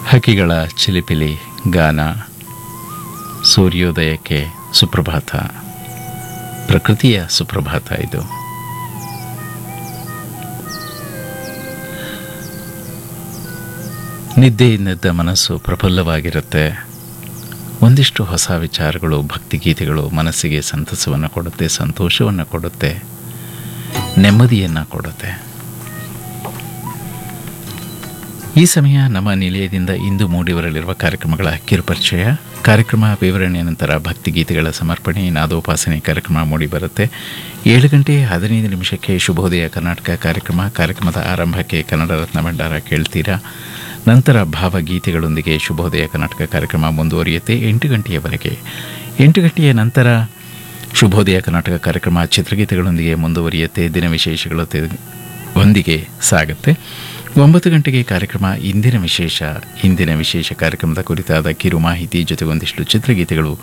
ಹಕ್ಕಿಗಳ ಚಿಲಿಪಿಲಿ ಗಾನ ಸೂರ್ಯೋದಯಕ್ಕೆ ಸುಪ್ರಭಾತ ಪ್ರಕೃತಿಯ ಸುಪ್ರಭಾತ ಇದು ನಿದ್ದೆಯಿಂದೆದ್ದ ಮನಸ್ಸು ಪ್ರಫುಲ್ಲವಾಗಿರುತ್ತೆ ಒಂದಿಷ್ಟು ಹೊಸ ವಿಚಾರಗಳು ಭಕ್ತಿಗೀತೆಗಳು ಮನಸ್ಸಿಗೆ ಸಂತಸವನ್ನು ಕೊಡುತ್ತೆ ಸಂತೋಷವನ್ನು ಕೊಡುತ್ತೆ ನೆಮ್ಮದಿಯನ್ನು ಕೊಡುತ್ತೆ ಈ ಸಮಯ ನಮ್ಮ ನಿಲಯದಿಂದ ಇಂದು ಮೂಡಿಬರಲಿರುವ ಕಾರ್ಯಕ್ರಮಗಳ ಕಿರುಪರಿಚಯ ಕಾರ್ಯಕ್ರಮ ವಿವರಣೆಯ ನಂತರ ಭಕ್ತಿಗೀತೆಗಳ ಸಮರ್ಪಣೆ ನಾದೋಪಾಸನೆ ಕಾರ್ಯಕ್ರಮ ಮೂಡಿಬರುತ್ತೆ ಏಳು ಗಂಟೆ ಹದಿನೈದು ನಿಮಿಷಕ್ಕೆ ಶುಭೋದಯ ಕರ್ನಾಟಕ ಕಾರ್ಯಕ್ರಮ ಕಾರ್ಯಕ್ರಮದ ಆರಂಭಕ್ಕೆ ಕನ್ನಡ ರತ್ನ ಭಂಡಾರ ಕೇಳ್ತೀರಾ ನಂತರ ಭಾವಗೀತೆಗಳೊಂದಿಗೆ ಶುಭೋದಯ ಕರ್ನಾಟಕ ಕಾರ್ಯಕ್ರಮ ಮುಂದುವರಿಯುತ್ತೆ ಎಂಟು ಗಂಟೆಯವರೆಗೆ ಎಂಟು ಗಂಟೆಯ ನಂತರ ಶುಭೋದಯ ಕರ್ನಾಟಕ ಕಾರ್ಯಕ್ರಮ ಚಿತ್ರಗೀತೆಗಳೊಂದಿಗೆ ಮುಂದುವರಿಯುತ್ತೆ ದಿನ ವಿಶೇಷಗಳು ಒಂದಿಗೆ ಸಾಗುತ್ತೆ ಒಂಬತ್ತು ಗಂಟೆಗೆ ಕಾರ್ಯಕ್ರಮ ಇಂದಿನ ವಿಶೇಷ ಇಂದಿನ ವಿಶೇಷ ಕಾರ್ಯಕ್ರಮದ ಕುರಿತಾದ ಕಿರು ಮಾಹಿತಿ ಜೊತೆಗೊಂದಿಷ್ಟು ಚಿತ್ರಗೀತೆಗಳು